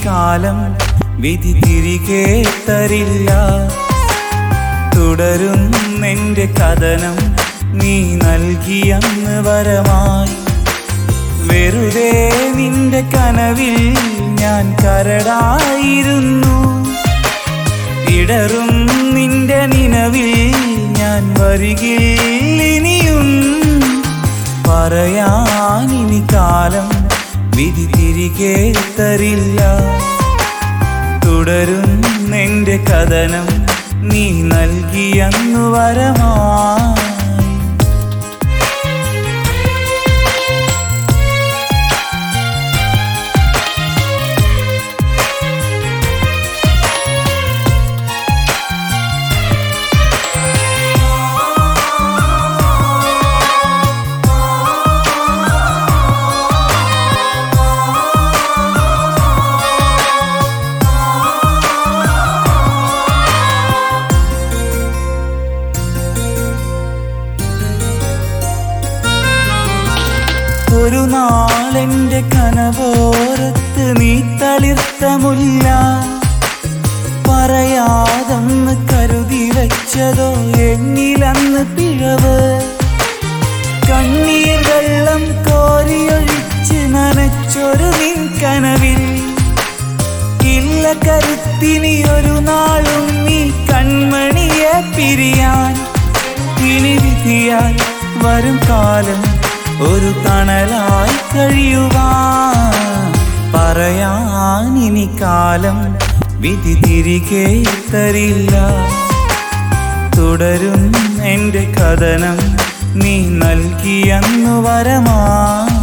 കാലം വിധി തിരികെ തരില്ല തുടരുന്നെന്റെ കഥനം നീ നൽകിയന്ന് വരമായി വെറുതെ നിന്റെ കനവിൽ ഞാൻ കരടായിരുന്നു ഇടറും നിന്റെ നിലവിൽ ഞാൻ വരികില്ലിനിയും പറയാനിനി കാലം വിധി തിരികെ തരില്ല തുടരും നിന്റെ കഥനം നീ നൽകിയന്നു വരമായി ഒരു നാളെന്റെ കനവോരത്ത് നീ തളിർത്ത മുല്ല പറയാതെന്ന് കരുതി വെച്ചതോ എന്നിലന്ന് പിഴവ് കണ്ണീർ വെള്ളം കോരിയൊഴിച്ച് നനച്ചൊരു നിൻ കനവിൽ ഇല്ല കരുത്തിനി ഒരു നാളും നീ കൺമണിയെ പിരിയാൻ ഇനി വിധിയാൽ വരും കാലം ഒരു തണലായി കഴിയുവാൻ പറയാൻ ഇനി കാലം വിധി തിരികെ തരില്ല തുടരും എൻ്റെ കഥനം നീ നൽകിയന്നു വരമായി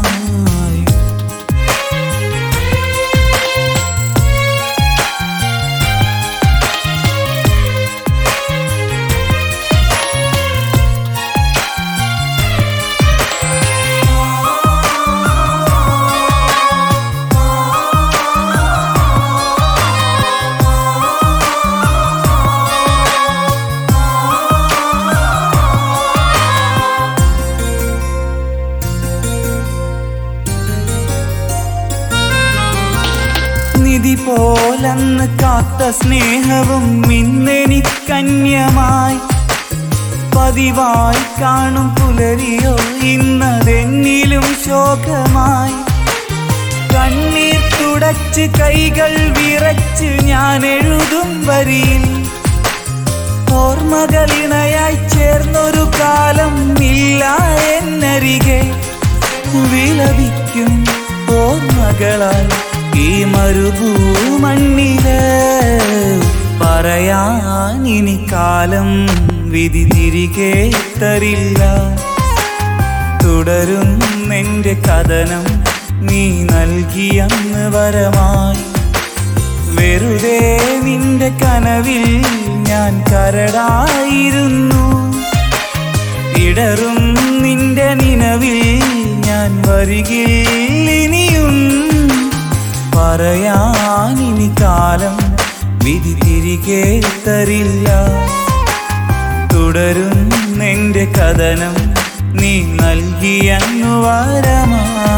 നിധി പോലന്ന് കാത്ത സ്നേഹവും ഇന്നെനിക്കന്യമായി പതിവായി കാണും പുലരിയോ ഇന്നതെന്നിലും ശോകമായി കണ്ണീർ തുടച്ച് കൈകൾ വിറച്ച് ഞാൻ എഴുതും വരിയിൽ ഓർമ്മകളിണയായി ചേർന്നൊരു കാലം ഇല്ല എന്നരികെ വിലപിക്കും ഓർമ്മകളാൽ ഈ മരുഭൂമണ്ണില് പറയാൻ ഇനി കാലം വിധി തിരികെ തരില്ല തുടരും നിന്റെ കഥനം നീ നൽകിയന്ന് വരമായി വെറുതെ നിന്റെ കനവിൽ ഞാൻ കരടായിരുന്നു ഇടറും നിന്റെ നിലവിൽ ഞാൻ വരികില്ലിനിയും പറയാനിനി കാലം വിധി തിരികെ തരില്ല തുടരും നിന്റെ കഥനം നീ നൽകിയന്നു വരമായി